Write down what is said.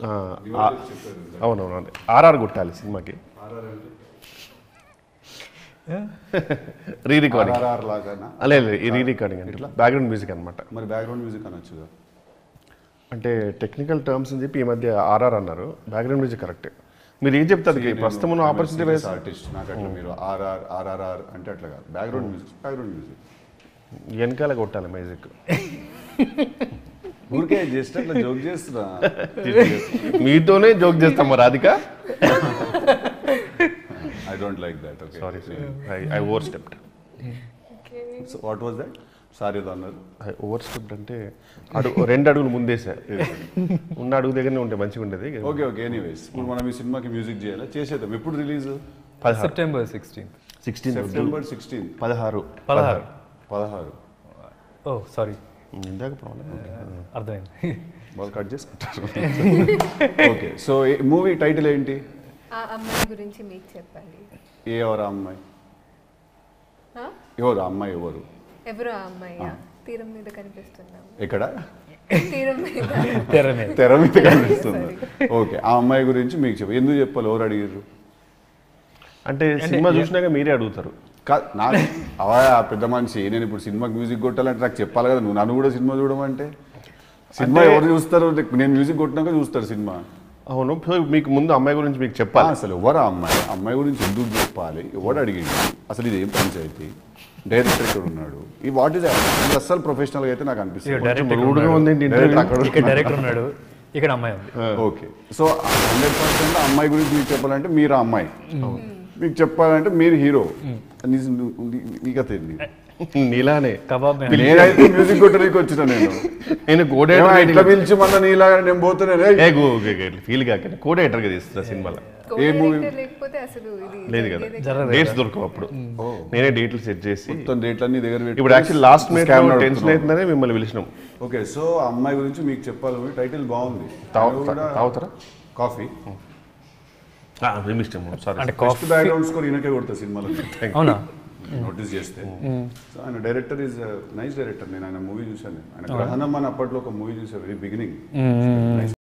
ఆ, ఆ, అవునవును అదే ఆర్ఆర్ కొట్టాలి సినిమాకి రీ రికార్డింగ్ ఆర్ఆర్ లాగానా లేదు ఈ రీ రికార్డింగ్ అంటే బ్యాక్గ్రౌండ్ మ్యూజిక్ అనమాట మరి బ్యాక్గ్రౌండ్ మ్యూజిక్ అనొచ్చుగా అంటే టెక్నికల్ టర్మ్స్ అని చెప్పి ఈ మధ్య ఆర్ఆర్ అన్నారు బ్యాక్గ్రౌండ్ మ్యూజిక్ కరెక్ట్ మీరు ఏం చెప్తారు ప్రస్తుతం ఉన్న ఆపర్చునిటీ వైస్ ఆర్టిస్ట్ నాకు అట్లా మీరు ఆర్ఆర్ ఆర్ఆర్ఆర్ అంటే అట్లా కాదు బ్యాక్గ్రౌండ్ మ్యూజిక్ బ్యాక్గ్రౌండ్ మ్యూజిక్ వెనకాల కొట్టాలి మ్యూజిక్ ఊరికే జస్ట్ అట్లా జోక్ చేస్తున్నా మీతోనే జోక్ చేస్తాం Radhika I don't like that okay sorry I overstepped so what was that sorry ఏదో అన్నారు ఐ ఓవర్ స్టెప్డ్ అంటే అడుగు రెండు అడుగులు ముందేసా ఉన్న అడుగు దగ్గరనే ఉంటే మంచిగా ఉండేది ఓకే ఓకే ఎనీవేస్ ఇప్పుడు మనం ఈ సినిమాకి మ్యూజిక్ చేయాలి చేసేద్దాం ఎప్పుడు రిలీజ్ పదహారు September sixteenth sixteen September sixteen పదహారు పదహారు పదహారు ఓ సారీ ఇందాక ప్రాబ్లం అర్థమైంది వాళ్ళు కట్ చేసుకుంటారు ఓకే సో మూవీ టైటిల్ ఏంటి ఆ అమ్మాయి గురించి మీకు చెప్పాలి ఏ ఎవరు ఆ అమ్మాయి ఆ? ఎవరు ఆ అమ్మాయి ఎవరు ఎవరు ఆ అమ్మాయి తీరం మీద కనిపిస్తున్నాం ఎక్కడ తీరం మీద తెర మీద తెర మీద కనిపిస్తుంది ఓకే ఆ అమ్మాయి గురించి మీకు చెప్పు ఎందుకు చెప్పాలి ఎవరు అడిగారు అంటే సినిమా చూసినాక మీరే అడుగుతారు కాదు నాకు అవా ఆ పెద్ద మనిషి నేను ఇప్పుడు సినిమాకి మ్యూజిక్ కొట్టాలంటే నాకు చెప్పాలి కదా నువ్వు నన్ను కూడా సినిమా చూడమంటే సినిమా ఎవరు చూస్తారు నేను మ్యూజిక్ కొట్టినాక చూస్తారు సినిమా అవును సో మీకు ముందు అమ్మాయి గురించి మీకు ఆ, చెప్పాలి అసలు ఎవరు ఆ అమ్మాయి అమ్మాయి గురించి ఎందుకు చెప్పాలి ఎవడు అడిగింది అసలు ఇది ఏం పంచాయతీ డైరెక్టర్ ఇక్కడ ఉన్నాడు ఈ వాట్ ఇస్ ఇది అస్సలు ప్రొఫెషనల్గా అయితే నాకు అనిపిస్తుంది డైరెక్టర్ రూడ్గా ఉంది ఏంటి Direct ఇంటర్వ్యూ అక్కడ ఇక్కడ డైరెక్టర్ ఉన్నాడు ఇక్కడ అమ్మాయి ఉంది ఓకే సో హండ్రెడ్ పర్సెంట్ అమ్మాయి గురించి మీకు చెప్పాలంటే మీరు ఆ అమ్మాయి మీకు చెప్పాలంటే మీరు హీరో నీకు తెలియదు నీలానే కబాబ్ మే- నేనైతే మ్యూజిక్ కొట్టడానికి వచ్చిన నేను నేను కోడే ఏమో ఇట్లా పిలిచి మళ్ళీ నీలాగా నేను పోతున్నాను ఏయ్, ఫీల్ కాక కోడేటర్గా తీస్తున్నా సినిమాలో ఏ movie? Co-director లేకపోతే అసలు ఇది లేదు కదా జరిగేదే జరగదు డేట్స్ దొరకవు అప్పుడు నేనే డేట్లు సెట్ చేసి మొత్తం డేట్లన్నీ దగ్గర పెట్టి ఇప్పుడు actually last minute scam tension నడుపుతున్నావు. అవుతుందనే మిమ్మల్ని పిలిచినాం ఓకే సో ఆ అమ్మాయి గురించి మీకు చెప్పాలి టైటిల్ బాగుంది తాగు- నేను కూడా- తాగుతారా? కాఫీ ఇష్టం సారీ అంటే ఫస్ట్ కాఫీ బ్యాక్గ్రౌండ్ స్కోర్ ఈయనకే కొడతా సినిమాలో అవునా నోటీస్ చేస్తే సో ఆయన డైరెక్టర్ ఈజ్ నైస్ డైరెక్టర్ నేను ఆయన మూవీ చూశాను ఆయన గ్రహణం అని అప్పట్లో ఒక మూవీ చూసాను వెరీ బిగినింగ్